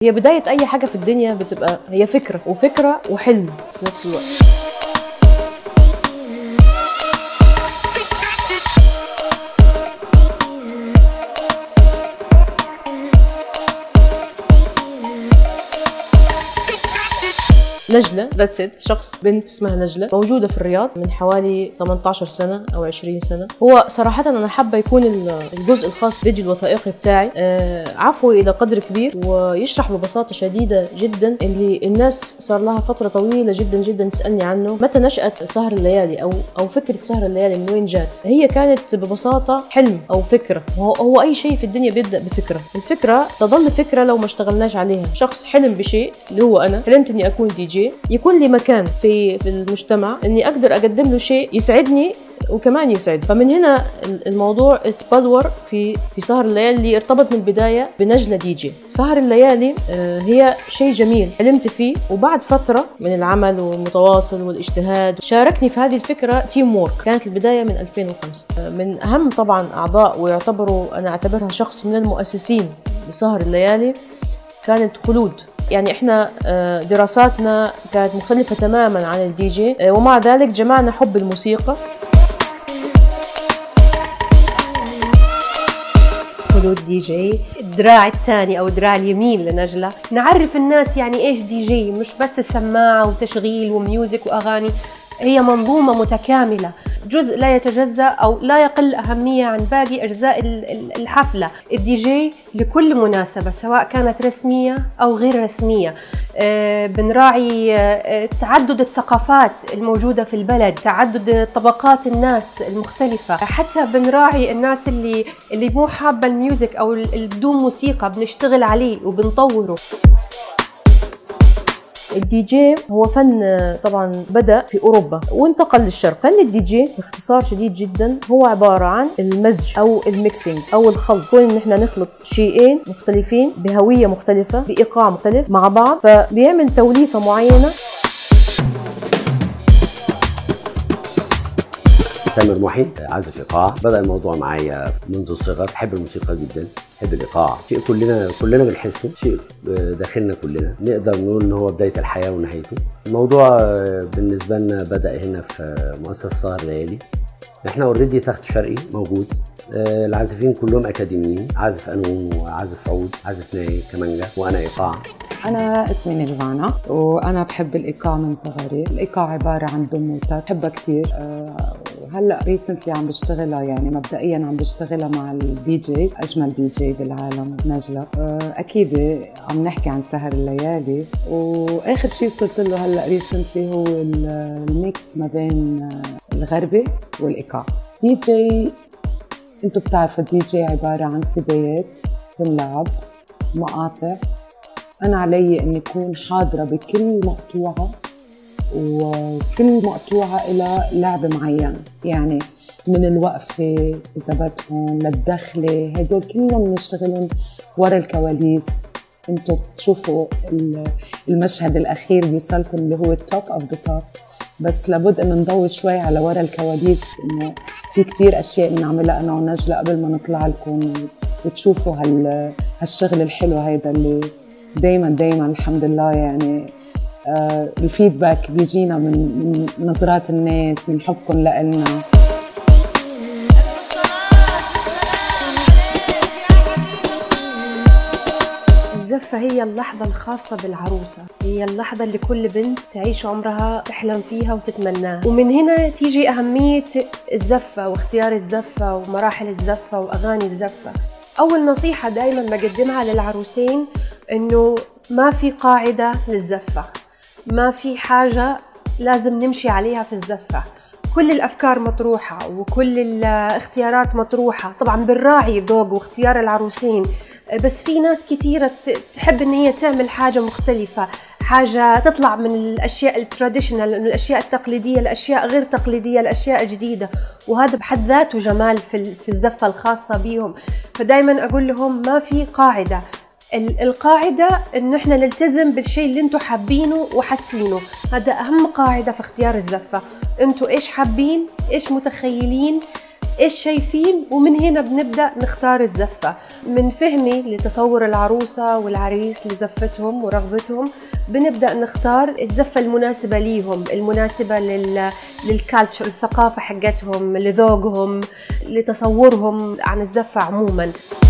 هي بداية أي حاجة في الدنيا بتبقى هي فكرة وفكرة وحلم في نفس الوقت نجلة ذاتس ات شخص بنت اسمها نجلة موجودة في الرياض من حوالي 18 سنة أو 20 سنة هو صراحة أنا حابة يكون الجزء الخاص بالفيديو الوثائقي بتاعي آه، عفوي إلى قدر كبير ويشرح ببساطة شديدة جدا اللي الناس صار لها فترة طويلة جدا جدا تسألني عنه متى نشأت سهر الليالي أو أو فكرة سهر الليالي من وين جات هي كانت ببساطة حلم أو فكرة هو, هو أي شيء في الدنيا بيبدأ بفكرة الفكرة تظل فكرة لو ما اشتغلناش عليها شخص حلم بشيء اللي هو أنا حلمت إني أكون دي جي يكون لي مكان في في المجتمع اني اقدر اقدم له شيء يسعدني وكمان يسعد فمن هنا الموضوع اتبلور في في سهر الليالي اللي ارتبط من البدايه بنجله دي جي سهر الليالي آه، هي شيء جميل حلمت فيه وبعد فتره من العمل والمتواصل والاجتهاد شاركني في هذه الفكره تيم وورك كانت البدايه من 2005 آه، من اهم طبعا اعضاء ويعتبروا انا اعتبرها شخص من المؤسسين لسهر الليالي كانت خلود يعني احنا آه، دراساتنا كانت مختلفة تماما عن الدي جي آه، ومع ذلك جمعنا حب الموسيقى خلود دي جي الدراع الثاني او الدراع اليمين لنجلة نعرف الناس يعني ايش دي جي مش بس سماعة وتشغيل وميوزك واغاني هي منظومة متكاملة جزء لا يتجزأ أو لا يقل أهمية عن باقي أجزاء الحفلة الدي جي لكل مناسبة سواء كانت رسمية أو غير رسمية آه، بنراعي آه، تعدد الثقافات الموجودة في البلد تعدد طبقات الناس المختلفة حتى بنراعي الناس اللي اللي مو حابة الميوزك أو بدون موسيقى بنشتغل عليه وبنطوره الدي جي هو فن طبعا بدا في اوروبا وانتقل للشرق فن الدي جي باختصار شديد جدا هو عباره عن المزج او الميكسينج او الخلط كون ان احنا نخلط شيئين مختلفين بهويه مختلفه بايقاع مختلف مع بعض فبيعمل توليفه معينه تامر محي عازف ايقاع بدا الموضوع معايا منذ الصغر بحب الموسيقى جدا بحب الايقاع شيء كلنا كلنا بنحسه شيء داخلنا كلنا نقدر نقول ان هو بدايه الحياه ونهايته الموضوع بالنسبه لنا بدا هنا في مؤسسه سهر ليالي احنا اوريدي تخت شرقي موجود العازفين كلهم اكاديميين عازف قانون وعازف عود عازف ناي كمانجا وانا ايقاع أنا اسمي نيرفانا وأنا بحب الإيقاع من صغري، الإيقاع عبارة عن دم وتر بحبها كثير وهلا ريسنتلي عم بشتغلها يعني مبدئيا عم بشتغلها مع الدي جي أجمل دي جي بالعالم نجلة أكيد عم نحكي عن سهر الليالي وآخر شيء وصلت له هلا ريسنتلي هو الميكس ما بين الغربي والإيقاع دي جي انتم بتعرفوا الدي جي عبارة عن سيديات تنلعب مقاطع أنا علي إني أكون حاضرة بكل مقطوعة وكل مقطوعة إلى لعبة معينة يعني من الوقفة إذا بدكم للدخلة هدول كلهم بنشتغلهم ورا الكواليس انتم تشوفوا المشهد الأخير بيصلكم اللي هو التوب أوف ذا توب بس لابد انه نضوي شوي على ورا الكواليس انه في كتير اشياء بنعملها انا ونجلة قبل ما نطلع لكم وتشوفوا هال هالشغل الحلو هيدا اللي دايما دايما الحمد لله يعني آه الفيدباك بيجينا من, من نظرات الناس من حبكم لنا الزفة هي اللحظة الخاصة بالعروسة هي اللحظة اللي كل بنت تعيش عمرها تحلم فيها وتتمناها ومن هنا تيجي أهمية الزفة واختيار الزفة ومراحل الزفة وأغاني الزفة أول نصيحة دايما بقدمها للعروسين إنه ما في قاعدة للزفة ما في حاجة لازم نمشي عليها في الزفة كل الأفكار مطروحة وكل الاختيارات مطروحة طبعا بالراعي ذوق واختيار العروسين بس في ناس كثيرة تحب إن هي تعمل حاجة مختلفة حاجة تطلع من الأشياء التراديشنال من الأشياء التقليدية الأشياء غير تقليدية الأشياء جديدة وهذا بحد ذاته جمال في الزفة الخاصة بيهم فدايما أقول لهم ما في قاعدة القاعدة انه احنا نلتزم بالشيء اللي انتم حابينه وحاسينه هذا اهم قاعدة في اختيار الزفة انتم ايش حابين ايش متخيلين ايش شايفين ومن هنا بنبدا نختار الزفه من فهمي لتصور العروسه والعريس لزفتهم ورغبتهم بنبدا نختار الزفه المناسبه ليهم المناسبه لل للكالتشر الثقافه حقتهم لذوقهم لتصورهم عن الزفه عموما